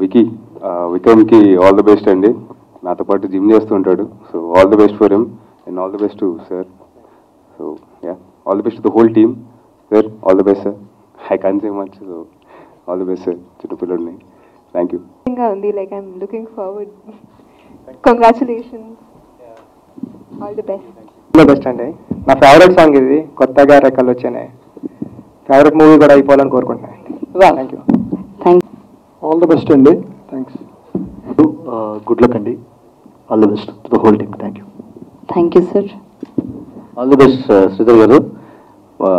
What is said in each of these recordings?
Wiki విక్రమ్కి all the best అండి నాతో పాటు జిమ్ చేస్తూ ఉంటాడు so all the best for him and all the best to sir so ya all the best to the whole team sir all the best sir I can say much so all the best sir చిన్నపిల్లడిని thank you గా ఉంది like I'm looking forward congratulations all the best all best అండి నా favourite song ఇది కొత్తగా రెక్కలు వచ్చినాయి favourite movie కూడా అయిపోవాలని కోరుకుంటున్నాను thank you thank all the best అండి థ్యాంక్స్ గుడ్ లక్ అండి all the best to the whole team thank you thank you sir all the best Sridhar గారు ఆ,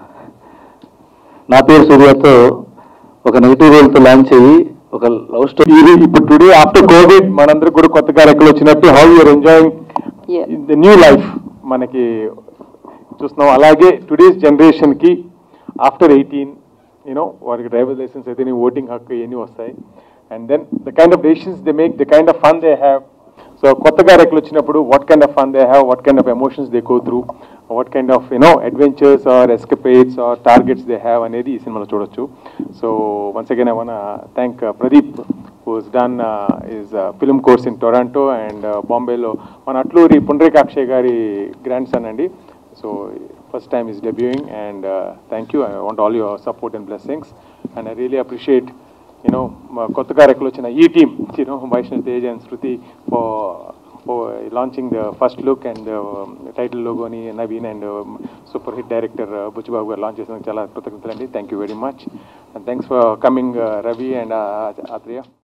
నా పేరు సూర్యతో ఒక నెగిటివ్ రోల్తో లాంచ్ అయ్యి ఒక లవ్ స్టోరీ ఇది ఇప్పుడు టుడే ఆఫ్టర్ కోవిడ్ మనందరికి కూడా కొత్త కార్యక్రమాలు వచ్చినట్టు how you're enjoying Yeah. The new life మనకి చూస్తున్నాం అలాగే టుడేస్ జనరేషన్కి ఆఫ్టర్ ఎయిటీన్ యూనో వారికి డ్రైవర్ లైసెన్స్ అయితే ఓటింగ్ హక్కు ఇవన్నీ వస్తాయి and then the kind of decisions they make the kind of fun they have so కొత్త కార్యక్రమాలు వచ్చినప్పుడు what kind of fun they have what kind of emotions they go through what kind of you know adventures or escapades or targets they have అనేది ఈ సినిమాలో చూడొచ్చు so once again I want thank Pradeep who's done uh, his uh, film course in Toronto and uh, బాంబేలో మన అట్లూరి పుండ్రేకాక్షయ్ గారి grand son అండి so first time is debuting and thank you I want all your support and blessings and I really appreciate you know కొత్త కార్యక్రమం వచ్చిన ఈ team you know Vaishnav Tej and Shruti for launching the first look and title లోగోని Naveen and super hit director Buchibabu గారు launch చేసినందుకు చాలా కృతజ్ఞతలు అండి thank you very much and thanks for coming Ravi and Athreya